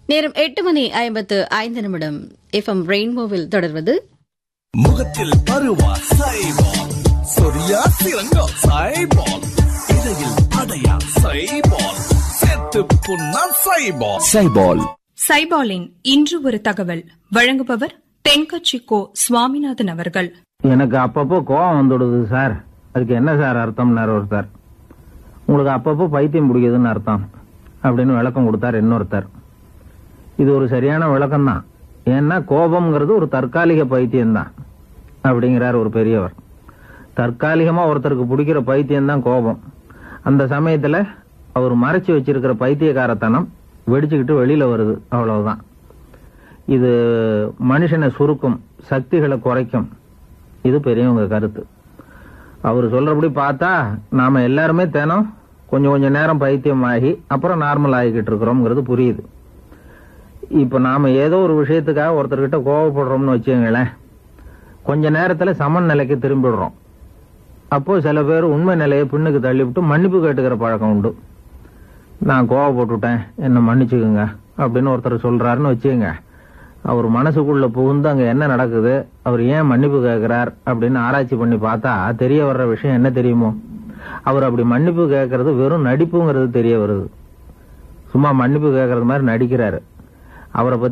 நேரம் எட்டு மணி ஐம்பத்து ஐந்து நிமிடம் எஃப்எம் ரெயின்போவில் தொடர்வது முகத்தில் பருவா சைபால் சொரியா சிறங்கா சைபால் இடையில் அடையா சைபால் செத்து புண்ணா சைபால் சைபால் சைபாலின் இன்று ஒரு தகவல் வழங்குபவர் தென்கட்சி கோ சுவாமிநாதன் அவர்கள் எனக்கு அப்பப்போ கோவம் வந்துடுது சார் அதுக்கு என்ன சார் அர்த்தம்னார் ஒருத்தர் உங்களுக்கு அப்பப்போ பைத்தியம் பிடிக்குதுன்னு அர்த்தம் அப்படின்னு விளக்கம் கொடுத்தார் இன்னொருத்தர் இது ஒரு சரியான விளக்கம் தான் ஏன்னா கோபம்ங்கிறது ஒரு தற்காலிக பைத்தியம் தான் அப்படிங்கிறார் ஒரு பெரியவர் தற்காலிகமா ஒருத்தருக்கு பிடிக்கிற பைத்தியம் தான் கோபம் அந்த சமயத்துல அவர் மறைச்சு வச்சிருக்கிற பைத்தியக்காரத்தனம் வெடிச்சுக்கிட்டு வெளியில வருது அவ்வளவுதான் இது மனுஷனை சுருக்கும் சக்திகளை குறைக்கும் இது பெரியவங்க கருத்து அவர் சொல்றபடி பார்த்தா நாம எல்லாருமே தினம் கொஞ்சம் கொஞ்சம் நேரம் பைத்தியம் ஆகி அப்புறம் நார்மல் ஆகிக்கிட்டு இருக்கிறோம்ங்கிறது புரியுது இப்ப நாம ஏதோ ஒரு விஷயத்துக்காக ஒருத்தர்கிட்ட கோவப்படுறோம்னு வச்சுங்களேன் கொஞ்ச நேரத்துல சமன் நிலைக்கு திரும்பிடுறோம் அப்போ சில பேர் உண்மை நிலையை பின்னுக்கு தள்ளிவிட்டு மன்னிப்பு கேட்டுக்கிற பழக்கம் உண்டு நான் கோவப்பட்டுட்டேன் என்ன மன்னிச்சுக்குங்க அப்படின்னு ஒருத்தர் சொல்றாருன்னு வச்சுக்கோங்க அவர் மனசுக்குள்ள புகுந்து அங்க என்ன நடக்குது அவர் ஏன் மன்னிப்பு கேட்கிறார் அப்படின்னு ஆராய்ச்சி பண்ணி பார்த்தா தெரிய வர்ற விஷயம் என்ன தெரியுமோ அவர் அப்படி மன்னிப்பு கேட்கறது வெறும் நடிப்புங்கிறது தெரிய வருது சும்மா மன்னிப்பு கேட்கறது மாதிரி நடிக்கிறாரு அவரை பத்தி